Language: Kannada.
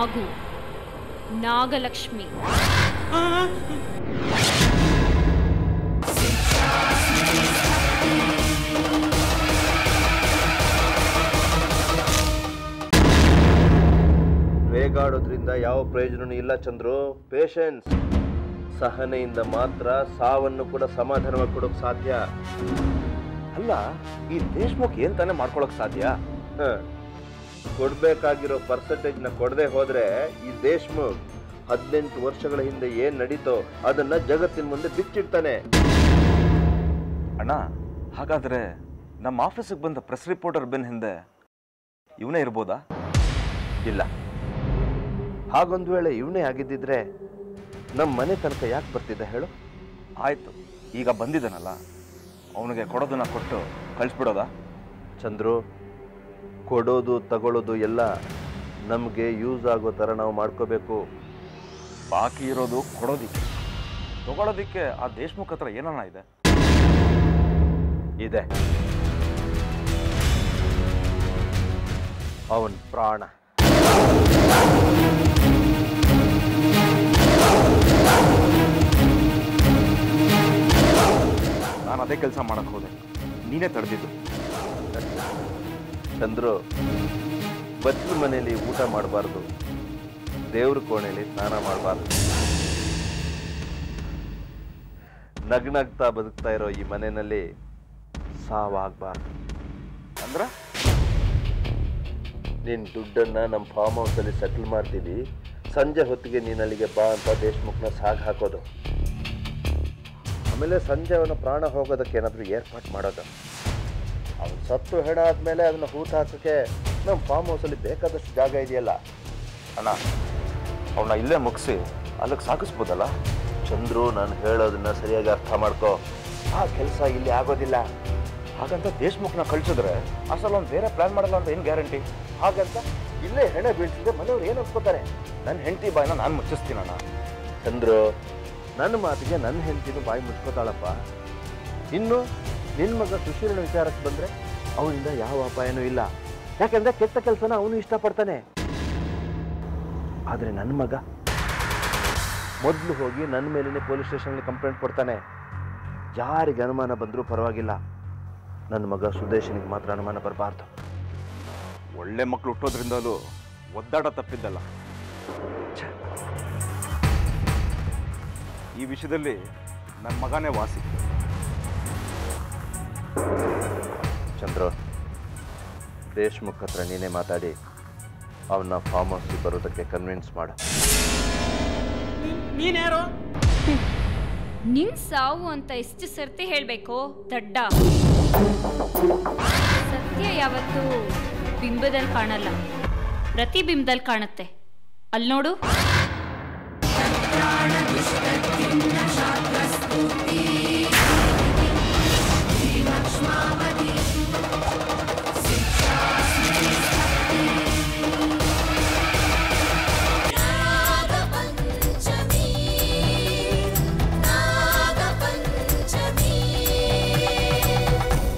ನಾಗು ನಾಗಲಕ್ಷ್ಮಿ ರೇಗಾಡೋದ್ರಿಂದ ಯಾವ ಪ್ರಯೋಜನನೂ ಇಲ್ಲ ಚಂದ್ರು ಪೇಷನ್ಸ್ ಸಹನೆಯಿಂದ ಮಾತ್ರ ಸಾವನ್ನು ಕೂಡ ಸಮಾಧಾನವಾಗಿ ಕೊಡೋಕ್ ಸಾಧ್ಯ ಅಲ್ಲ ಈ ದೇಶ್ಮುಖ್ ಏನ್ ತಾನೇ ಮಾಡ್ಕೊಳಕ್ ಸಾಧ್ಯ ಹ. ಕೊಡ್ಬೇಕಾಗಿರೋ ಪರ್ಸೆಂಟೇಜ್ ನ ಕೊಡದೆ ಹೋದ್ರೆ ಈ ದೇಶ್ಮುಖ್ ಹದಿನೆಂಟು ವರ್ಷಗಳ ಹಿಂದೆ ಏನ್ ನಡೀತೋ ಅದನ್ನ ಜಗತ್ತಿನ ಮುಂದೆ ಬಿಚ್ಚಿಡ್ತಾನೆ ಅಣ್ಣ ಹಾಗಾದ್ರೆ ನಮ್ಮ ಆಫೀಸಿಗೆ ಬಂದ ಪ್ರೆಸ್ ರಿಪೋರ್ಟರ್ ಬೆನ್ ಹಿಂದೆ ಇವನೇ ಇರ್ಬೋದಾ ಇಲ್ಲ ಹಾಗೊಂದು ವೇಳೆ ಇವನೇ ಆಗಿದ್ದಿದ್ರೆ ನಮ್ಮ ಮನೆ ತನಕ ಯಾಕೆ ಬರ್ತಿದ್ದ ಹೇಳು ಆಯ್ತು ಈಗ ಬಂದಿದ್ದಾನಲ್ಲ ಅವನಿಗೆ ಕೊಡೋದನ್ನ ಕೊಟ್ಟು ಕಳಿಸ್ಬಿಡೋದಾ ಚಂದ್ರು ಕೊಡೋದು ತಗೊಳ್ಳೋದು ಎಲ್ಲ ನಮಗೆ ಯೂಸ್ ಆಗೋ ಥರ ನಾವು ಮಾಡ್ಕೋಬೇಕು ಬಾಕಿ ಇರೋದು ಕೊಡೋದಿಕ್ಕೆ ತಗೊಳೋದಿಕ್ಕೆ ಆ ದೇಶ್ಮುಖ್ ಹತ್ರ ಏನನ್ನ ಇದೆ ಇದೆ ಅವನ್ ಪ್ರಾಣ ನಾನು ಅದೇ ಕೆಲಸ ಮಾಡಕ್ ಹೋದೆ ನೀನೇ ತಡೆದಿದ್ದು ಚಂದ್ರು ಬಚ್ಚಲ ಮನೆಯಲ್ಲಿ ಊಟ ಮಾಡಬಾರ್ದು ದೇವ್ರ ಕೋಣೆಯಲ್ಲಿ ಸ್ನಾನ ಮಾಡಬಾರ್ದು ನಗ್ನಗ್ತಾ ಬದುಕ್ತಾ ಇರೋ ಈ ಮನೆಯಲ್ಲಿ ಸಾವಾಗಬಾರ್ದು ಅಂದ್ರ ನಿನ್ನ ದುಡ್ಡನ್ನ ನಮ್ಮ ಫಾರ್ಮ್ ಹೌಸಲ್ಲಿ ಸೆಟಲ್ ಮಾಡ್ತೀವಿ ಸಂಜೆ ಹೊತ್ತಿಗೆ ನೀನು ಅಲ್ಲಿಗೆ ಬಾ ಅಂತ ದೇಶ್ಮುಖ್ನ ಸಾಗ್ ಹಾಕೋದು ಆಮೇಲೆ ಸಂಜೆ ಅವನ ಪ್ರಾಣ ಹೋಗೋದಕ್ಕೆ ಏನಾದರೂ ಏರ್ಪಾಟ್ ಮಾಡೋದು ಅವನು ಸತ್ತು ಹೆಣ ಆದಮೇಲೆ ಅದನ್ನ ಹೂತು ಹಾಕೋಕ್ಕೆ ನಮ್ಮ ಫಾರ್ಮ್ ಹೌಸಲ್ಲಿ ಬೇಕಾದಷ್ಟು ಜಾಗ ಇದೆಯಲ್ಲ ಅಣ್ಣ ಅವನ್ನ ಇಲ್ಲೇ ಮುಗಿಸಿ ಅಲ್ಲಿಗೆ ಸಾಗಿಸ್ಬೋದಲ್ಲ ಚಂದ್ರು ನಾನು ಹೇಳೋದನ್ನ ಸರಿಯಾಗಿ ಅರ್ಥ ಮಾಡ್ಕೋ ಆ ಕೆಲಸ ಇಲ್ಲಿ ಆಗೋದಿಲ್ಲ ಹಾಗಂತ ದೇಶ್ಮುಖ್ನ ಕಳ್ಸಿದ್ರೆ ಅಸಲು ಅವ್ನು ಬೇರೆ ಪ್ಲಾನ್ ಮಾಡಲ್ಲ ಅಂತ ಏನು ಗ್ಯಾರಂಟಿ ಹಾಗಂತ ಇಲ್ಲೇ ಹೆಣ ಬೀಳ್ಸಿದ್ರೆ ಮನೆಯವ್ರು ಏನು ಅನ್ಕೋತಾರೆ ನನ್ನ ಹೆಂಡತಿ ಬಾಯಿನ ನಾನು ಮುಚ್ಚಿಸ್ತೀನಣ್ಣ ಚಂದ್ರು ನನ್ನ ಮಾತಿಗೆ ನನ್ನ ಹೆಂಡತಿನೂ ಬಾಯಿ ಮುಚ್ಕೋತಾಳಪ್ಪ ಇನ್ನು ನಿನ್ನ ಮಗ ಸುಶೀಲನ ವಿಚಾರಕ್ಕೆ ಬಂದ್ರೆ ಅವನಿಂದ ಯಾವ ಅಪಾಯನೂ ಇಲ್ಲ ಯಾಕೆಂದ್ರೆ ಕೆಟ್ಟ ಕೆಲಸನ ಅವನು ಇಷ್ಟಪಡ್ತಾನೆ ಆದರೆ ನನ್ನ ಮಗ ಮೊದಲು ಹೋಗಿ ನನ್ನ ಮೇಲೇ ಪೊಲೀಸ್ ಸ್ಟೇಷನ್ಗೆ ಕಂಪ್ಲೇಂಟ್ ಕೊಡ್ತಾನೆ ಯಾರಿಗೆ ಅನುಮಾನ ಬಂದರೂ ಪರವಾಗಿಲ್ಲ ನನ್ನ ಮಗ ಸುದೇಶನಿಗೆ ಮಾತ್ರ ಅನುಮಾನ ಬರಬಾರ್ದು ಒಳ್ಳೆ ಮಕ್ಕಳು ಹುಟ್ಟೋದ್ರಿಂದಲೂ ಒದ್ದಾಡ ತಪ್ಪಿದ್ದಲ್ಲ ಛೆ. ಈ ವಿಷಯದಲ್ಲಿ ನನ್ನ ಮಗನೇ ವಾಸಿ ಚಂದ್ರು ದೇಶ್ಮುಖ್ ಹತ್ರ ನೀನೇ ಮಾತಾಡಿ ಅವನ್ನ ಫಾರ್ಮ್ ಹೌಸ್ಗೆ ಬರೋದಕ್ಕೆ ಕನ್ವಿನ್ಸ್ ಮಾಡು ನೀನ್ಯಾರು ನಿನ್ ಸಾವು ಅಂತ ಎಷ್ಟು ಸರ್ತಿ ಹೇಳ್ಬೇಕು ದಡ್ಡ ಸತ್ಯ ಯಾವತ್ತೂ ಬಿಂಬದಲ್ಲಿ ಕಾಣಲ್ಲ ಪ್ರತಿಬಿಂಬದಲ್ಲಿ ಕಾಣುತ್ತೆ ಅಲ್ಲಿ ನೋಡು